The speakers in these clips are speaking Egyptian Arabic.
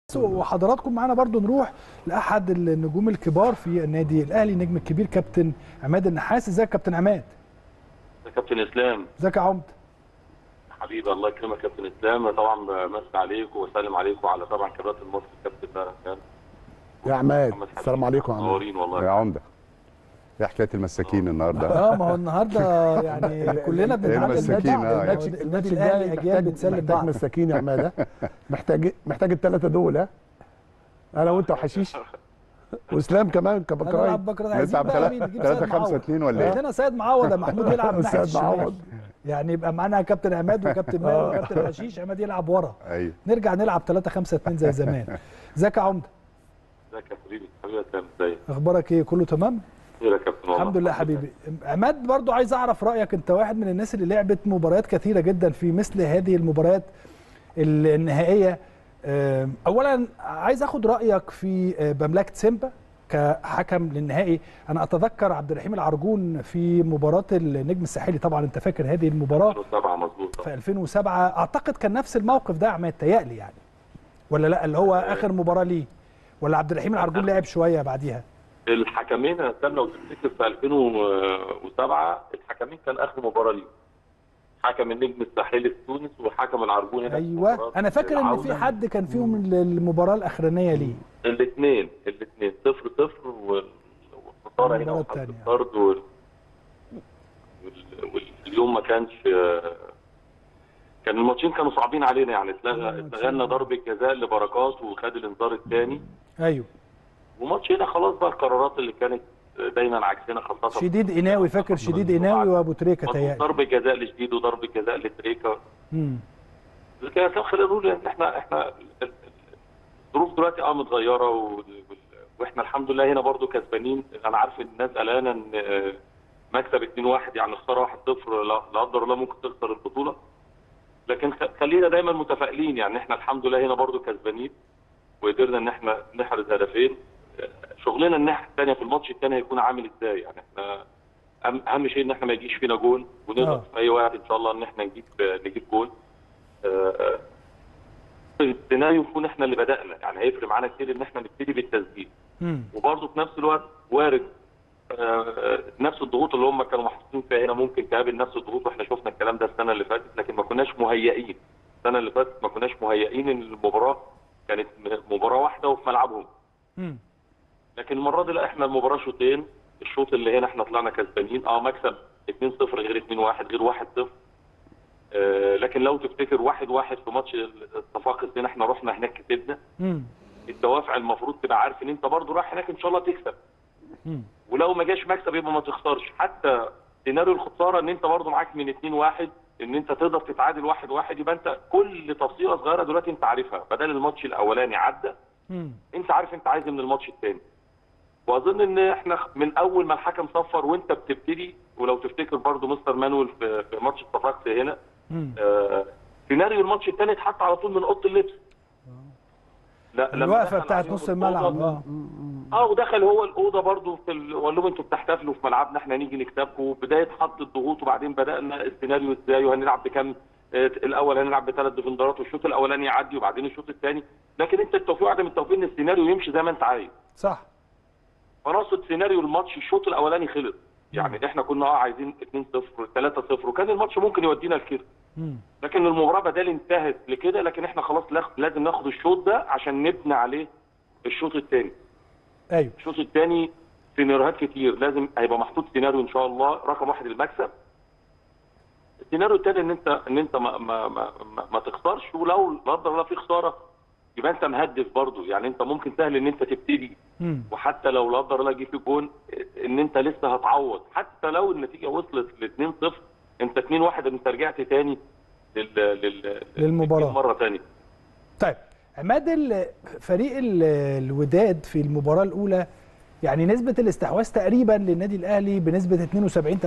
وحضراتكم معانا برضو نروح لاحد النجوم الكبار في النادي الاهلي النجم الكبير كابتن عماد النحاس ازيك يا كابتن عماد يا كابتن اسلام ازيك يا عمد حبيبي الله يكرمك يا كابتن اسلام طبعا بمسي عليك وسلم عليكم على طبعا كباتن مصر كابتن بهرجان يا عماد محمد حبيب. السلام عليكم يا عماد منورين والله يا عمده ايه حكايه المساكين النهارده اه ما هو النهارده يعني كلنا بنتعامل المساكين، آه، النادي الماتش النادي الجاي الاهلي اجيال محتاج بتسلم محتاج بعض مساكين يا عماد ها؟ محتاج محتاج الثلاثه دول ها انا وانت وحشيش واسلام كمان كبكراي هنلعب بكره عايزين نلعب بقى تلاتة- مين نجيب تلاتة سيد خمسة معوض. اتنين ولا ايه؟ عندنا سيد معوض يا محمود يلعب ناحيه سيد الشمال معوض. يعني يبقى معانا كابتن عماد وكابتن ماهر وكابتن حشيش عماد يلعب ورا ايوه نرجع نلعب 3 5 2 زي زمان ازيك يا عمده ازيك يا حبيبي حبيبي يا اسلام ازيك اخبارك ايه كله تمام خير يا كابتن والله الحمد لله حبيبي عماد برضو عايز اعرف رايك انت واحد من الناس اللي لعبت مباريات كثيره جدا في مثل هذه المباريات النهائيه أم، اولا عايز اخد رايك في أه، بملكه سيمبا كحكم للنهائي انا اتذكر عبد الرحيم العرجون في مباراه النجم الساحلي طبعا انت فاكر هذه المباراه سبعة مظبوط في 2007 اعتقد كان نفس الموقف ده يا عماد تهيألي يعني ولا لا اللي هو اخر مباراه ليه ولا عبد الرحيم العرجون لعب شويه بعديها الحكمين يا اسلام لو تفتكر في 2007 الحكمين كان اخر مباراه ليهم حكم النجم الساحلي في تونس وحكم العرجون هنا في ايوه مباراة انا فاكر ان في العودة. حد كان فيهم المباراه الاخرانيه ليه الاثنين الاثنين صفر صفر وال- والخساره هنا المباراة وحط التانية. الطرد وال... وال... واليوم ما كانش كان الماتشين كانوا صعبين علينا يعني اتلغى الماتشين. اتلغى لنا ضربه جزاء لبركات وخد الانذار الثاني ايوه وماتش هنا خلاص بقى القرارات اللي كانت دايما عكسنا خاصه شديد قناوي فاكر شديد قناوي وابو تريكه تهيألي ضربه جزاء لشديد وضربه جزاء لتريكا مم. لكن يا سام خلينا نقول ان احنا احنا الظروف دلوقتي اه متغيره و... وال- واحنا الحمد لله هنا برضو كسبانين انا عارف ان الناس قلقانه ان آه، مكسب 2-1 يعني خساره 1-0 لا لا قدر الله ممكن تخسر البطوله لكن خ- خلينا دايما متفائلين يعني احنا الحمد لله هنا برضو كسبانين وقدرنا ان احنا نحرز هدفين آه، شغلنا الناحيه الثانيه في الماتش الثاني هيكون عامل ازاي يعني احنا أهم- اهم شيء ان احنا ما يجيش فينا جول ونقدر آه. في اي وقت ان شاء الله ان احنا نجيب نجيب جول آه، السيناريو نكون احنا اللي بدانا يعني هيفرق معانا كتير ان احنا نبتدي بالتسجيل مم. وبرضه في نفس الوقت وارد آه، نفس الضغوط اللي هم كانوا محطوطين فيها هنا ممكن تقابل نفس الضغوط واحنا شفنا الكلام ده السنه اللي فاتت لكن ما كناش مهيئين السنه اللي فاتت ما كناش مهيئين ان المباراه كانت م- مباراه واحده وفي ملعبهم مم. لكن المره دي لا احنا المباراه شوطين الشوط اللي هنا احنا طلعنا كسبانين اه مكسب 2-0 غير 2-1 غير 1-0 آه لكن لو تفتكر 1-1 في ماتش الصفاقس هنا احنا رحنا هناك كسبنا مم. الدوافع المفروض تبقى عارف ان انت برضو رايح هناك ان شاء الله تكسب مم. ولو ما جاش مكسب يبقى ما تخسرش حتى سيناريو الخساره ان انت برضو معاك من 2 1 ان انت تقدر تتعادل 1 1 يبقى انت كل تفصيله صغيره دلوقتي انت عارفها بدل الماتش الاولاني عدى مم. انت عارف انت عايز إيه من الماتش الثاني واظن ان احنا من اول ما الحكم صفر وانت بتبتدي ولو تفتكر برضو مستر مانويل في, في ماتش الصفاقس هنا مم. آه سيناريو الماتش الثاني اتحط على طول من اوضه اللبس لا لما الوقفه دخل بتاعت عليهم نص الأوضة- الملعب اه اه ودخل هو الاوضه برضو في ال... وقال لهم انتوا بتحتفلوا في ملعبنا احنا هنيجي نكسبكم وبدايه حط الضغوط وبعدين بدانا السيناريو ازاي وهنلعب بكام آه، الاول هنلعب بثلاث ديفندرات والشوط الاولاني يعدي وبعدين الشوط الثاني لكن انت التوفيق وعدم التوفيق ان السيناريو يمشي زي ما انت عايز صح فانا اقصد سيناريو الماتش الشوط الاولاني خلص يعني احنا كنا اه عايزين 2-0 3-0 وكان الماتش ممكن يودينا لكده مم. لكن المباراه بدل انتهت لكده لكن احنا خلاص لا- لازم ناخد الشوط ده عشان نبني عليه الشوط الثاني ايوه الشوط الثاني سيناريوهات كتير لازم هيبقى محطوط سيناريو ان شاء الله رقم واحد المكسب السيناريو الثاني ان انت ان انت ما ما ما, ما, ما تخسرش ولو لا قدر الله في خساره يبقى انت مهدف برضه يعني انت ممكن سهل ان انت تبتدي مم. وحتى لو لا قدر الله جه في جون ان انت لسه هتعوض حتى لو النتيجه وصلت ل 2-0 انت 2-1 انت رجعت تاني لل لل للمباراة. مره ثانيه طيب عماد ال- فريق ال- الوداد في المباراه الاولى يعني نسبه الاستحواذ تقريبا للنادي الاهلي بنسبه 72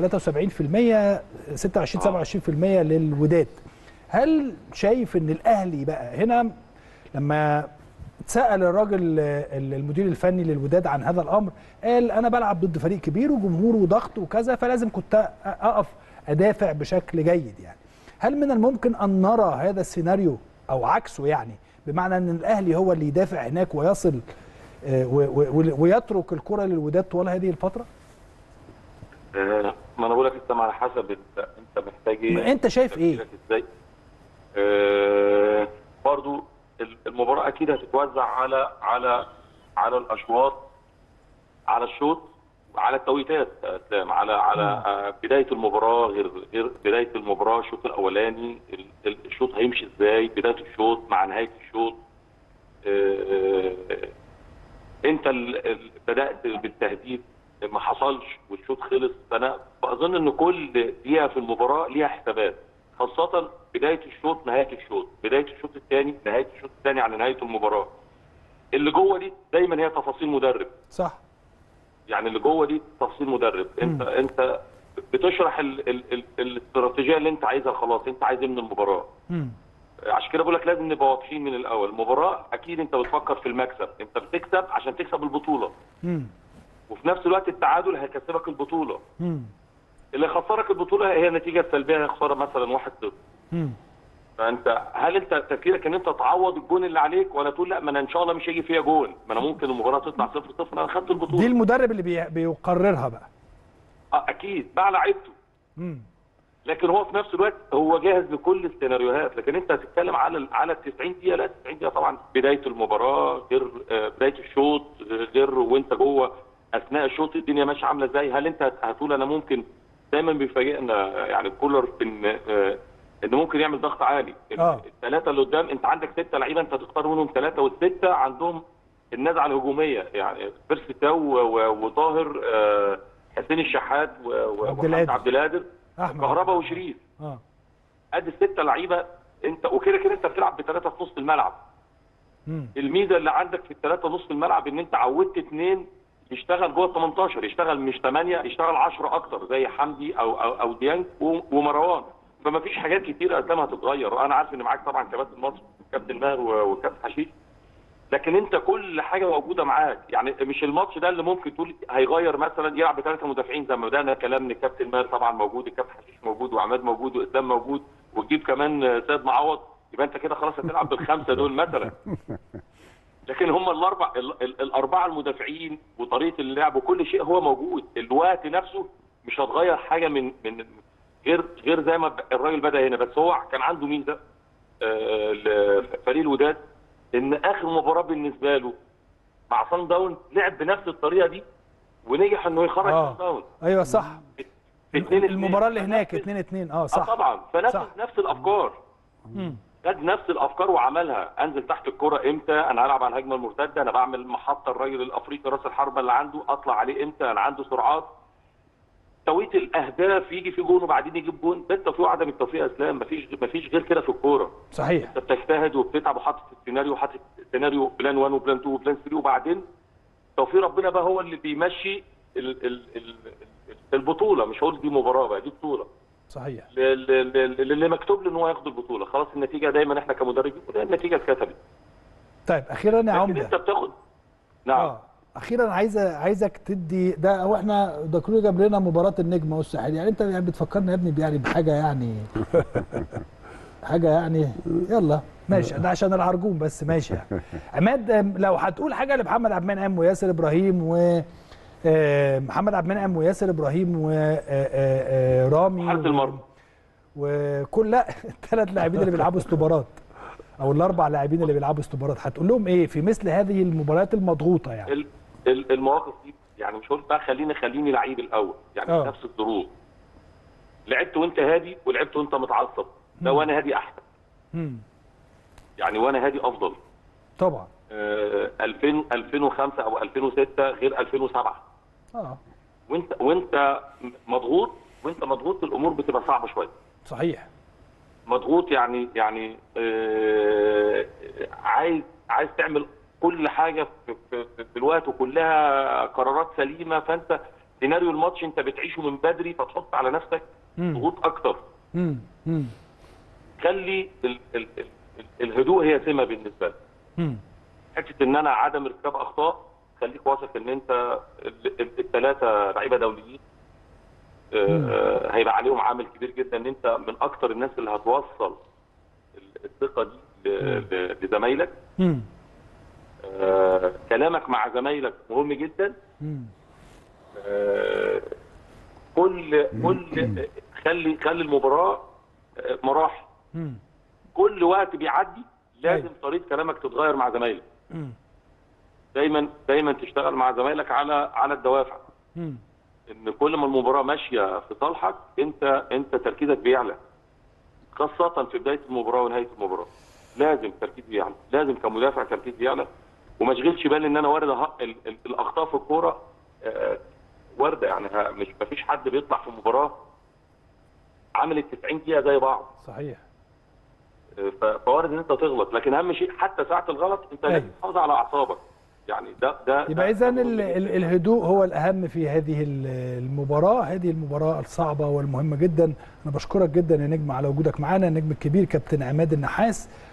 73% 26 27% للوداد هل شايف ان الاهلي بقى هنا لما اتسال الراجل آه، المدير الفني للوداد عن هذا الامر قال انا بلعب ضد فريق كبير وجمهور وضغط وكذا فلازم كنت اقف ادافع بشكل جيد يعني هل من الممكن ان نرى هذا السيناريو او عكسه يعني بمعنى ان الاهلي هو اللي يدافع هناك ويصل آه، و- و- ويترك الكره للوداد طوال هذه الفتره آه، ما انا بقول لك انت على حسب انت انت محتاج ايه انت شايف ايه تفكيرك ازاي آه، برضو ال- المباراه اكيد هتتوزع على على على الاشواط على الشوط على التوقيتات يا اسلام على على آه، بدايه المباراه غير غير بدايه المباراه الشوط الاولاني ال- ال- الشوط هيمشي ازاي بدايه الشوط مع نهايه الشوط آه، انت ال- ال- بدات بالتهديد ما حصلش والشوط خلص فانا بظن ان كل دقيقه في المباراه ليها حسابات خاصه بدايه الشوط نهايه الشوط بدايه الشوط الثاني نهايه الشوط الثاني على نهايه المباراه اللي جوه دي دايما هي تفاصيل مدرب صح يعني اللي جوه دي تفاصيل مدرب انت انت بتشرح ال ال ال الاستراتيجيه اللي انت عايزها خلاص انت عايز ايه من المباراه مم. عشان كده بقول لك لازم نبقى واضحين من الاول المباراه اكيد انت بتفكر في المكسب انت بتكسب عشان تكسب البطوله مم. وفي نفس الوقت التعادل هيكسبك البطوله مم. اللي خسرك البطوله هي النتيجه السلبيه هي خساره مثلا 1-0 مم. فانت هل انت تفكيرك ان انت تعوض الجون اللي عليك ولا تقول لا ما انا ان شاء الله مش هيجي فيها جون ما انا ممكن المباراه تطلع 0-0 انا خدت البطوله دي المدرب اللي بي- بيقررها بقى آه، اكيد مع لعيبته مم. لكن هو في نفس الوقت هو جاهز لكل السيناريوهات لكن انت هتتكلم على ال- على ال 90 دقيقه لا 90 دقيقه طبعا بدايه المباراه غير آه، بدايه الشوط غير وانت جوه اثناء الشوط الدنيا ماشيه عامله ازاي هل انت هت- هتقول انا ممكن دايما بيفاجئنا يعني كولر ان آه، ان ممكن يعمل ضغط عالي آه. الثلاثه اللي قدام انت عندك سته لعيبه انت هتختار منهم ثلاثه والسته عندهم النزعه الهجوميه يعني بيرسي تاو و- و- وطاهر آه، حسين الشحات و- و- عبد وحمد القادر. عبد القادر احمد كهربا وشريف اه ادي السته لعيبه انت وكده كده انت بتلعب بثلاثه في نص الملعب مم. الميزه اللي عندك في الثلاثه نص الملعب ان انت عودت اثنين يشتغل جوه ال 18 يشتغل مش 8 يشتغل 10 اكتر زي حمدي او او, أو ديانج و- ومروان فما فيش حاجات كتير قدام هتتغير انا عارف ان معاك طبعا كباتن مصر كابتن ماهر و- وكابتن حشيش لكن انت كل حاجه موجوده معاك يعني مش الماتش ده اللي ممكن تقول هيغير مثلا يلعب بثلاثه مدافعين زي ما بدانا كلامنا كابتن ماهر طبعا موجود الكابتن حشيش موجود وعماد موجود واسلام موجود وتجيب كمان سيد معوض يبقى انت كده خلاص هتلعب بالخمسه دول مثلا لكن هم الاربع ال- ال- الاربعه المدافعين وطريقه اللعب وكل شيء هو موجود الوقت نفسه مش هتغير حاجه من من غير غير زي ما ب- الراجل بدا هنا بس هو كان عنده ميزه آه، لفريق الوداد ان اخر مباراه بالنسبه له مع صن داون لعب بنفس الطريقه دي ونجح انه يخرج آه. صن داون ايوه صح في اتنين- المباراه اللي هناك فنفذ- 2 2 اه اه صح طبعا فنفذ صح. نفس الافكار مم. خد نفس الافكار وعملها انزل تحت الكره امتى انا هلعب على الهجمه المرتده انا بعمل محطه الراجل الافريقي راس الحربه اللي عنده اطلع عليه امتى انا عنده سرعات توقيت الاهداف يجي في جون وبعدين يجيب جون ده التوفيق وعدم التوفيق يا اسلام مفيش مفيش غير كده في الكوره صحيح انت بتجتهد وبتتعب وحاطط السيناريو حاطط سيناريو بلان 1 وبلان 2 وبلان 3 وبعدين توفيق ربنا بقى هو اللي بيمشي ال ال ال البطوله مش هقول دي مباراه بقى دي بطوله صحيح ل- ل- ل- اللي مكتوب له ان هو ياخد البطوله خلاص النتيجه دايما احنا كمدربين بنقول النتيجه اتكتبت طيب اخيرا يا لكن عمده انت بتاخد نعم اه اخيرا عايز عايزك تدي ده هو احنا دكتور جاب لنا مباراه النجم والساحل يعني انت يعني بتفكرنا يا ابني يعني بحاجه يعني حاجه يعني يلا ماشي ده عشان العرجون بس ماشي يعني عماد أم، لو هتقول حاجه لمحمد عبد المنعم وياسر ابراهيم و آه، محمد عبد المنعم وياسر ابراهيم ورامي حارس المرمى وكل لا الثلاث لاعبين اللي بيلعبوا استوبارات او الاربع لاعبين اللي بيلعبوا استوبارات هتقول لهم ايه في مثل هذه المباريات المضغوطه يعني ال- ال- المواقف دي يعني مش هقول بقى خليني خليني لعيب الاول يعني آه. نفس الظروف لعبت وانت هادي ولعبت وانت متعصب ده وانا هادي احسن مم. يعني وانا هادي افضل طبعا آه 2000 2005 او 2006 غير 2007 اه وانت وانت مضغوط وانت مضغوط الامور بتبقى صعبه شويه صحيح مضغوط يعني يعني آه عايز عايز تعمل كل حاجه في, في, في الوقت وكلها قرارات سليمه فانت سيناريو الماتش انت بتعيشه من بدري فتحط على نفسك مم. ضغوط اكتر مم. مم. خلي ال ال ال الهدوء هي سمه بالنسبه لك مم. حته ان انا عدم ارتكاب اخطاء خليك واثق ان انت الثلاثه لعيبه دوليين آه، هيبقى عليهم عامل كبير جدا ان انت من اكتر الناس اللي هتوصل الثقه دي ل- ل- لزمايلك مم. آه، كلامك مع زمايلك مهم جدا مم. آه، كل كل خلي خلي المباراه آه، مراحل مم. كل وقت بيعدي لازم أيوة. طريقه كلامك تتغير مع زمايلك مم. دايما دايما تشتغل مع زمايلك على على الدوافع مم. ان كل ما المباراه ماشيه في صالحك انت انت تركيزك بيعلى خاصه في بدايه المباراه ونهايه المباراه لازم تركيز بيعلى لازم كمدافع تركيز بيعلى وما اشغلش بالي ان انا وارد أه- ال- ال- الاخطاء في الكوره آه، وارده يعني ها- مش ما فيش حد بيطلع في مباراه عامل ال 90 دقيقه زي بعض صحيح ف- فوارد ان انت تغلط لكن اهم شيء حتى ساعه الغلط انت أيوة. لازم تحافظ على اعصابك يعني ده ده يبقى ده- اذا ده مهم جداً. الهدوء هو الاهم في هذه ال- المباراه هذه المباراه الصعبه والمهمه جدا انا بشكرك جدا يا نجم على وجودك معانا النجم الكبير كابتن عماد النحاس